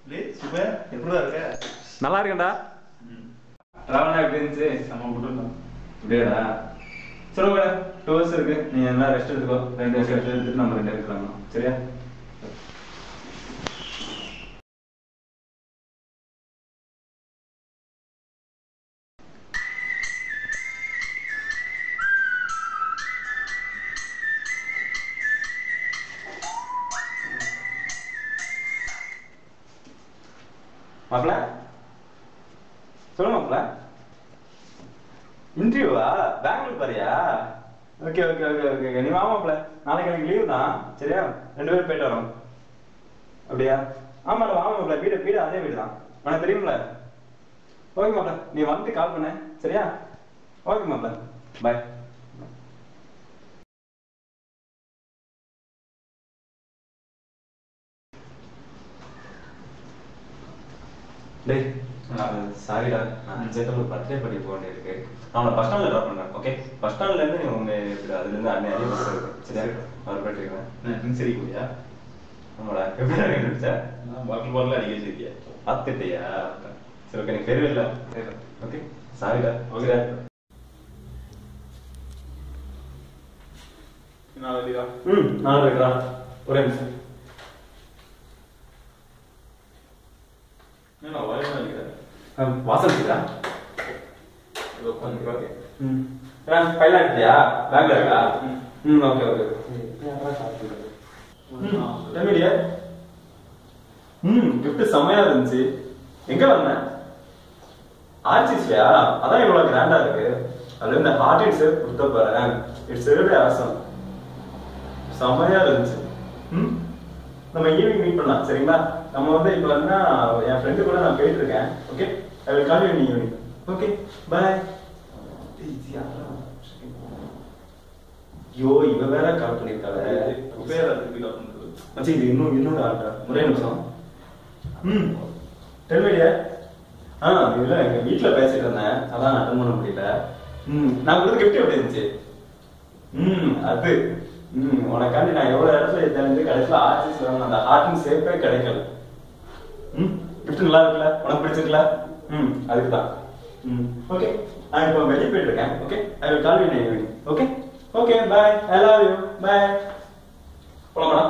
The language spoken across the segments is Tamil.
டேய் சுபே எப்படிடா இருக்க நல்லா இருக்கேன்டா ட்ராவல்லாம் எப்படி இருந்துச்சு நம்ம விட்டுருந்தோம் அப்படியாடா சரி ஓகே டூ ஹவர்ஸ் இருக்கு நீ எல்லாம் ரெஸ்ட் எடுத்துக்கோ ரெண்டு வருஷம் ரெஸ்ட் எடுத்துட்டு நம்ம ரெண்டு எடுக்கலாம் சரியா மாப்பிள சொல்லு மாப்பிள இன்டர்வியூவா பெங்களூர் பாரியா ஓகே ஓகே ஓகே ஓகே நீ வா மாப்பிள நாளைக்கு எனக்கு லீவ் தான் சரியா ரெண்டு பேரும் போயிட்டு வரோம் அப்படியா ஆமாடா வா மாப்பிள வீடு வீடு அதே வீடு தான் உனக்கு தெரியும்ல ஓகே மாப்பிள நீ வந்துட்டு கால் பண்ண சரியா ஓகே மாப்பிள பாய் டேய் சாரிடா நான் சேத்தம் பர்த்டே பார்ட்டி போக வேண்டியிருக்கு நான் உன்னை பஸ் ஸ்டாண்ட்ல ட்ராப் பண்றேன் ஓகே பஸ் ஸ்டாண்ட்ல இருந்து நீ உங்க எப்படி அதுல இருந்து அண்ணன் நிறைய பஸ் இருக்கு சரியா அவர் போயிட்டு இருக்கேன் நீ சரி கூடியா ஆமாடா எப்படி கண்டுபிடிச்ச நான் பாட்டில் பாட்டில் அடிக்க வச்சிருக்கியா பார்த்துட்டியா சரி ஓகே எனக்கு தெரியல ஓகே சாரிடா ஓகேடா நான் ரெடியா ம் நான் இருக்கிறா ஒரே நிமிஷம் நான் வரையா இருக்கிறேன் வாசல் இருக்கா இதோ உட்காந்து ஓகே ம் ஃபைல் ஆகிட்டியா பேக்ல இருக்கா ம் ஓகே ஓகே தமிழியா ம் gift செமையா இருந்துச்சு எங்க வந்த ஆர்ச்சிஸ்லயா அதான் இவ்வளவு கிராண்டா இருக்கு அதுல இந்த ஹார்ட் அண்ட் சேவ் கொடுத்த பாரு இட்ஸ் வெரி ஆசம் செமையா இருந்துச்சு ம் நம்ம ஈவினிங் மீட் பண்ணலாம் சரிங்களா நம்ம வந்து இப்போ வந்து என் ஃப்ரெண்டு கூட நான் போயிட்டு இருக்கேன் okay I will call you in evening okay bye ஐயோ இவ வேற கால் பண்ணிருக்காளே பேர் அதுக்கு கால் பண்ணுறது மச்சி இது இன்னும் இன்னொரு ஆட்டா ஒரே நிமிஷம் ம் டெல்மெடியா ஆ இல்ல எங்க வீட்ல பேசிட்டு இருந்தேன் அதான் அட்டன் பண்ண முடியல ம் நான் கொடுத்த gift எப்படி இருந்துச்சு ம் அது ம் உனக்காண்டி நான் எவ்வளவு இடத்துல தெரிஞ்சு கடைசியில ஆர்டிஸ்ட் வரணும் அந்த ஹார்ட்டின் சேஃபே கிடைக்கல ம் gift நல்லா இருக்குல்ல உனக்கு பிடிச்சிருக்கல ம் அதுக்கு தான் ம் ஓகே நான் இப்போ வெளியே போயிட்டு இருக்கேன் okay I will call you in evening okay okay bye I love you bye போலாமாடா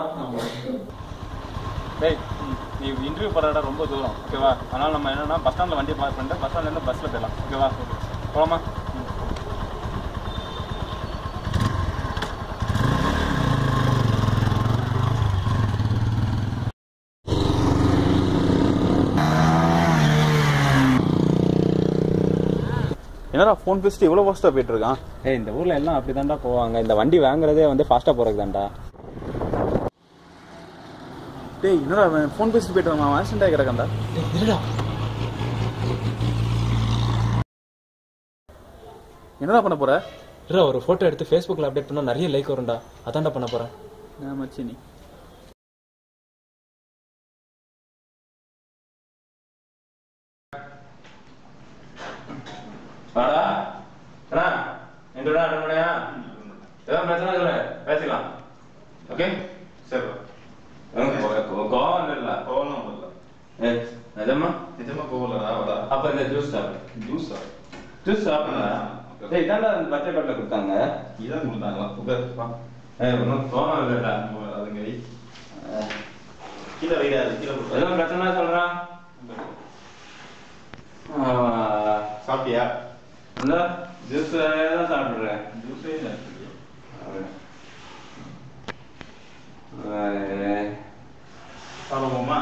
டேய் நீ இன்டர்வியூ போகிற இடம் ரொம்ப தூரம் ஓகேவா அதனால் நம்ம என்னன்னா பஸ் ஸ்டாண்டில் வண்டி பார்க் பண்ணிட்டு பஸ் ஸ்டாண்ட்லேருந்து பஸ்ஸில் போயிடலாம் ஓகேவா போகலாமா ம் என்னடா ஃபோன் பேசிட்டு இவ்வளோ ஃபாஸ்ட்டாக போயிட்டு இருக்கான் ஏய் இந்த ஊரில் எல்லாம் அப்படி தான்டா போவாங்க இந்த வண்டி வாங்குறதே வந்து ஃபாஸ்ட்டாக போகிறதுக்கு தான்டா டேய் என்னடா அவன் ஃபோன் பேசிட்டு போயிட்டு இருக்கான் ஆக்சிடென்ட் ஆகி கிடக்கான்டா என்னடா பண்ண போற இல்ல ஒரு போட்டோ எடுத்து ஃபேஸ்புக்ல அப்டேட் பண்ணா நிறைய லைக் வரும்டா அதான்டா பண்ண போறேன் நான் மச்சி நீ வாடா அண்ணா என்னடா அட்டன் பண்ணியா ஏதாவது பிரச்சனை சொல்லு பேசிக்கலாம் ஓகே சரி கோவம் இல்ல கோவலாம் வரல ஏ நிஜமா நிஜமா கோவலடா வரா அப்ப இந்த ஜூஸ் சாப்பிடு ஜூஸா ஜூஸ் சாப்பிடுங்க ஏய் இதாண்டா அந்த பச்சை கட்டில் கொடுத்தாங்க இதான் கொடுத்தாங்களா உட்கார் வா ஏய் ஒன்றும் கோவம் இல்லைடா அதுங்க வை கீழே வைடா அது கீழே எதுவும் கொடுத்தா பிரச்சனை சொல்றான் சாப்பிட்டியா இந்த ஜூஸ் தான் சாப்பிடுறேன் ஜூஸே இல்லை சாப்பிடுவோமா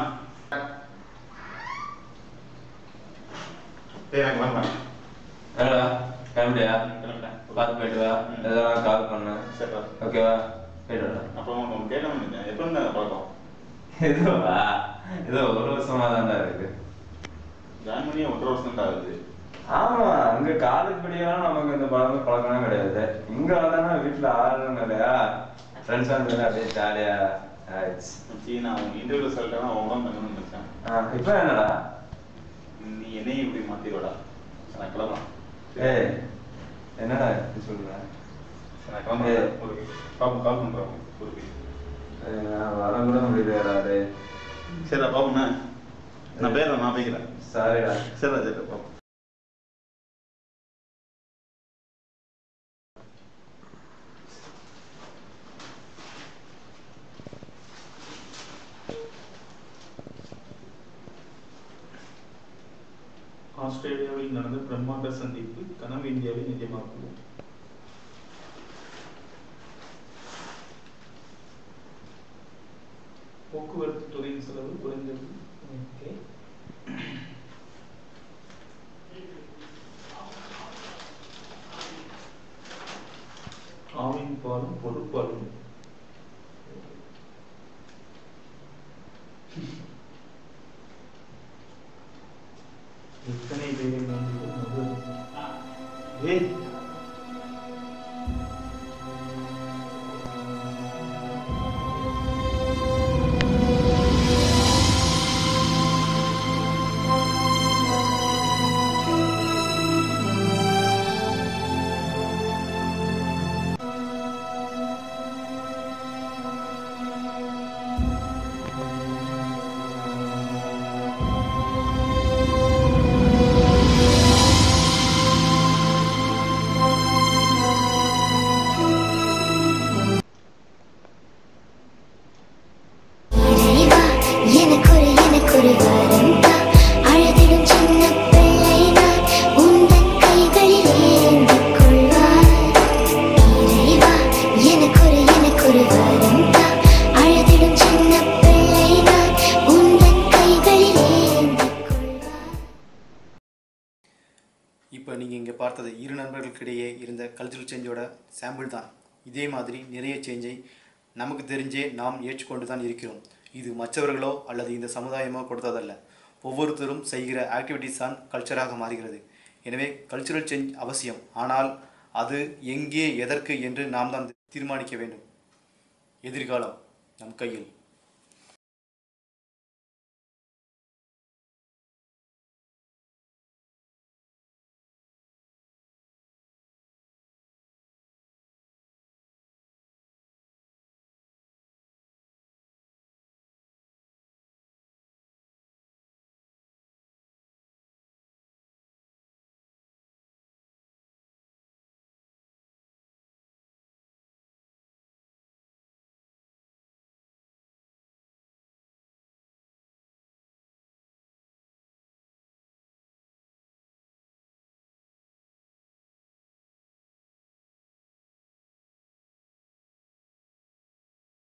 சரி எனக்கு வேண்டாம் என்னடா கிளம்பிட்டியா கிளம்பிட்டேன். பார்த்து போயிட்டு வா ம். எதனா கால் பண்ணு சரிடா ஓகேவா போயிட்டு வாடா அப்புறம் உனக்கு கேட்கணும் எப்போ இருந்தா பழக்கம் இதுவா இது ஒரு வருஷமா தான்டா இருக்கு ஜாயின் பண்ணி ஒன்றரை வருஷம் தான் ஆகுது ஆமா அங்க காலேஜ் படிக்கலாம் நமக்கு இந்த பழக்கம் பழக்கம்லாம் கிடையாது இங்க வந்தானா வீட்டுல ஆளுங்க இல்லையா ஃப்ரெண்ட்ஸ் வந்து அப்படியே ஜாலியா ஆயிடுச்சு மச்சி நான் உங்க இன்டர்வியூ சொல்லிட்டேன் அவங்க தான் பண்ணணும்னு நினைச்சேன் ஆ, இப்ப என்னடா நீ என்னையும் இப்படி மாத்தி விடா நான் கிளம்பலாம் ஏய் என்னடா இப்படி சொல்ற நான் கிளம்புறேன் ஒரு பாப்பா கால் பண்றேன் ஒரு ஏய், நான் வர கூட முடியலையாடா டேய் சரி பாப்போண்ணே நான் பேர் நான் போய்க்கிறேன் சாரிடா சரிடா சரி பாப்போம் ஆஸ்திரேலியாவில் நடந்த பிரம்மாண்ட சந்திப்பு கனவு இந்தியாவில் நிஜமாக்குவோம் போக்குவரத்து துறையின் செலவு குறைந்தது ஓகே ஆவின் பாலும் பொருட்பாலும் எத்தனை பேரை வேண்டியது முதல் ஏய் இறைவா எனக்கொரு எனக்கொரு வரம் தா அழதிடும் சின்ன பிள்ளை நான் உந்தன் கைகளில் ஏந்திக் கொள்வாய் இறைவா எனக்கொரு எனக்கொரு வரம் தா அழதிடும் சின்ன பிள்ளை நான் உந்தன் கைகளில் ஏந்திக் கொள்வாய் இப்போ நீங்கள் இங்கே பார்த்தது இரு நண்பர்களுக்கிடையே இருந்த கல்ச்சுரல் சேஞ்சோட சாம்பிள் தான் இதே மாதிரி நிறைய சேஞ்சை நமக்கு தெரிஞ்சே நாம் ஏற்றுக்கொண்டு தான் இருக்கிறோம் இது மற்றவர்களோ அல்லது இந்த சமுதாயமோ கொடுத்ததல்ல ஒவ்வொருத்தரும் செய்கிற ஆக்டிவிட்டீஸ் தான் கல்ச்சராக மாறுகிறது எனவே கல்ச்சுரல் சேஞ்ச் அவசியம் ஆனால் அது எங்கே எதற்கு என்று நாம் தான் தீர்மானிக்க வேண்டும் எதிர்காலம் நம் கையில்